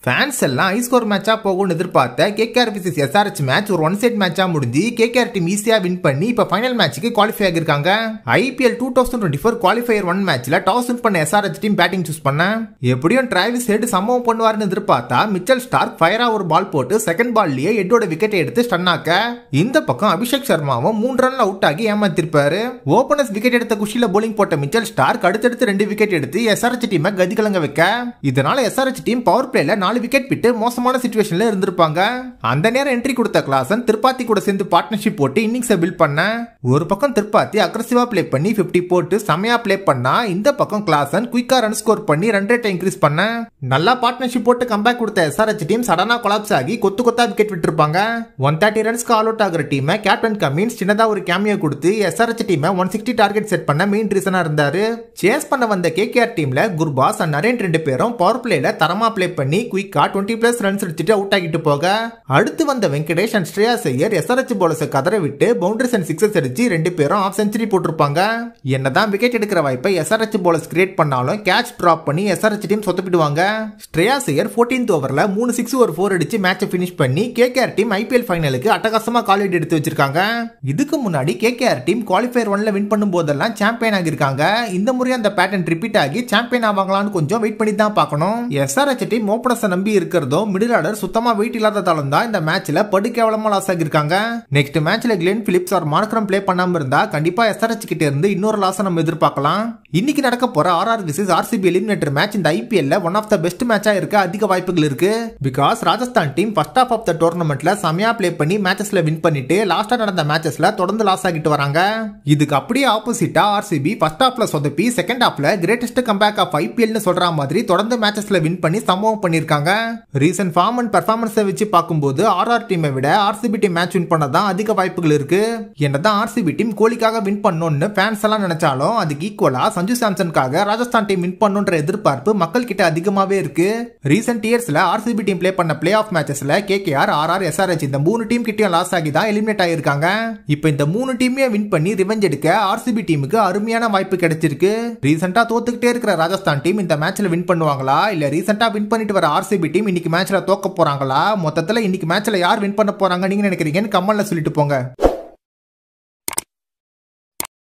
fans எல்லாம் ஐ score மேட்சா போகும்னு எதிர்பார்த்த கேகேஆர் விசிஸ் எஸ்ஆர்எச் மேட்ச் ஒரு ஒன் சைட் மேட்சா முடிஞ்சு கேகேஆர் டீம் ஈஸியா வின் பண்ணி இப்ப ஃபைனல் மேட்ச்சுக்கு குவாலிஃபை ஆகிருக்காங்க IPL two thousand twenty four qualifier one மேட்ச்ல டாஸ் வின் பண்ண எஸ்ஆர்எச் டீம் பேட்டிங் சூஸ் பண்ண எப்படியும் டிராவிஸ் ஹெட் சம்பவம் பண்ணுவாருன்னு எதிர்பார்த்தா மிச்சல் ஸ்டார்க் ஃபயரா ஒரு பால் போட்டு செகண்ட் பால்லயே ஹெட்டோட விக்கெட்டை எடுத்து ஸ்டன் ஆக்க இந்த பக்கம் அபிஷேக் சர்மாவும் மூன்று ரன்ல அவுட் ஆகி ஏமாத்திருப்பாரு ஓபனர்ஸ் விக்கெட் எடுத்த குஷியில போலிங் போட்ட மிச்சல் ஸ்டார்க் அடுத்தடுத்து ரெண்டு விக்கெட் எடுத்து எஸ்ஆர்எச் டீமை கதி கலங்க வைக்க இதனால எஸ்ஆர்எச் டீம் பவர் பிளேல நாலு விக்கெட் விட்டு மோசமான சுச்சுவேஷன்ல இருந்திருப்பாங்க அந்த நேரம் என்ட்ரி கொடுத்த கிளாசன் திருப்பாத்தி கூட சேர்ந்து பார்ட்னர்ஷிப் போட்டு இன்னிங்ஸை பில்ட் பண்ண ஒரு பக்கம் திருப்பாத்தி அக்ரஸிவா ப்ளே பண்ணி 50 போட்டு செமையா ப்ளே பண்ணா இந்த பக்கம் கிளாசன் குயிக்கா ரன் ஸ்கோர் பண்ணி ரன் ரேட்டை இன்க்ரீஸ் பண்ண நல்லா பார்ட்னர்ஷிப் போட்டு கம்பேக் கொடுத்த எஸ்ஆர்எச் டீம் சடனா கொலாப்ஸ் ஆகி கொத்து கொத்தா விக்கெட் விட்டுருப்பாங்க ஒன் தேர்ட்டி ரன்ஸ்க்கு ஆல் அவுட் ஆகிற டீமை கேப்டன் கமின்ஸ் சின்னதா ஒரு கேமியோ கொடுத்து எஸ்ஆர்எச் டீமை ஒன் சிக்ஸ்டி டார்கெட் செட் பண்ண மெயின் ரீசனா இருந்தாரு சேஸ் பண்ண வந்த கேகேஆர் டீம்ல குர்பாஸ் அண்ட் நரேன் ரெண்டு பேரும் பவர் பிளேல தரமா ப்ளே பண்ணி குயிக்கா டுவெண்ட்டி பிளஸ் ரன்ஸ் அடிச்சுட்டு அவுட் ஆகிட்டு போக அடுத்து வந்த வெங்கடேஷ் அண்ட் ஸ்ரேயா ஐயர் எஸ்ஆர்எச் போலர்ஸை கதற விட்டு பவுண்டரிஸ் அண்ட் சிக்ஸஸ் அடிச்சு ரெண்டு பேரும் ஆஃப் செஞ்சுரி போட்டிருப்பாங்க என்னதான் விக்கெட் எடுக்கிற வாய்ப்பை எஸ்ஆர்எச் போலர்ஸ் கிரியேட் பண்ணாலும் கேட்ச் டிராப் பண்ணி எஸ்ஆர்எச் டீம் சொத்தப்பிடுவாங்க ஸ்ரேயா ஐயர் ஃபோர்டீன்த் ஓவர்ல மூணு சிக்ஸ் ஒரு ஃபோர் அடிச்சு மேட்சை ஃபினிஷ் பண்ணி கேகேஆர் டீம் ஐபிஎல் ஃபைனலுக்கு அட்டகாசமா காலிட் எடுத்து வச்சிருக்காங்க இதுக்கு முன்னாடி கேகேஆர் டீம் குவாலிஃபயர் ஒன்ல வின் பண்ணும் போதெல்லாம் சாம்பியன் ஆகியிருக்காங்க இந்த முறை அந்த பேட்டர்ன் ரிப்பீட் ஆகி சாம்பியன் ஆவாங்களான்னு கொஞ்சம் வெயிட் பண்ணி தான் பார்க்கணும் எஸ்ஆர்எச் டீம் ஓப்பனர்ஸை நம்பி இருக்கிறதும் மிடில் ஆர்டர் சுத்தமா வெயிட் இல்லாததாலும் தான் இந்த மேட்ச்ல படு கேவலமா லாஸ் ஆகியிருக்காங்க நெக்ஸ்ட் மேட்ச்ல Glenn Phillips or Markram play பண்ணாம இருந்தா கண்டிப்பா எஸ்ஆர்எச் கிட்ட இருந்து இன்னொரு லாஸ் நம்ம எதிர்பார்க்கலாம் இன்னைக்கு நடக்க போற RR versus RCB eliminator match இந்த ஐபிஎல்ல ஒன் ஆஃப் த பெஸ்ட் மேட்சா இருக்க அதிக வாய்ப்புகள் இருக்கு because Rajasthan team first half of the டோர்னமெண்ட்ல செமையா ப்ளே பண்ணி மேட்சஸ்ல வின் பண்ணிட்டு லாஸ்டா நடந்த மேட்சஸ்ல தொடர்ந்து லாஸ் ஆகிட்டு வராங்க இதுக்கு அப்படியே ஆப்போசிட்டா ஆர்சிபி ஃபர்ஸ்ட் ஹாஃப்ல சொதப்பி செகண்ட் ஹாஃப்ல கிரேட்டஸ்ட் கம்பேக் ஆஃப் ஐபிஎல்னு சொல்ற மாதிரி தொடர்ந்து மேட்சஸ்ல வின் பண்ணி சம்பவம் பண்ணிருக்காங்க ரீசன்ட் ஃபார்ம் அண்ட் பர்ஃபார்மன்ஸை வச்சு பார்க்கும்போது ஆர்ஆர் டீமை விட ஆர்சிபி டீம் மேட்ச் வின் பண்ணதான் அதிக வாய்ப்புகள் இருக்கு என்னதான் ஆர்சிபி டீம் கோலிக்காக வின் பண்ணணும்னு ஃபேன்ஸ் எல்லாம் நினைச்சாலும் அதுக்கு ஈக்குவலா சஞ்சு சாம்சனுக்காக ராஜஸ்தான் டீம் வின் பண்ணுன்ற எதிர்பார்ப்பு மக்கள் கிட்ட அதிகமாவே இருக்கு ரீசெண்ட் இயர்ஸ்ல ஆர்சிபி டீம் ப்ளே பண்ண பிளே ஆஃப் மேட்சஸ்ல கேகேஆர் ஆர்ஆர் எஸ்ஆர்எச் இந்த மூணு டீம் கிட்டயும் லாஸ் ஆகி தான் எலிமினேட் ஆயிருக்காங்க இப்போ இந்த மூணு டீமே வின் பண்ணி ரிவெஞ்ச் எடுக்க ஆர்சிபி டீமுக்கு அருமையான வாய்ப்பு கிடைச்சிருக்கு ரீசெண்டா தோத்துக்கிட்டே இருக்கிற ராஜஸ்தான் டீம் இந்த மேட்ச்ல வின் பண்ணுவாங்களா இல்ல ரீசெண்டா வின் பண்ணிட்டு வர ஆர்சிபி டீம் இன்னைக்கு மேட்ச்ல தோக்க போறாங்களா மொத்தத்துல இன்னைக்கு மேட்ச்ல யார் வின் பண்ண போறாங்க நீங்க நினைக்கிறீங்கன்னு கமெண்ட்ல சொல்லிட்டு போங்க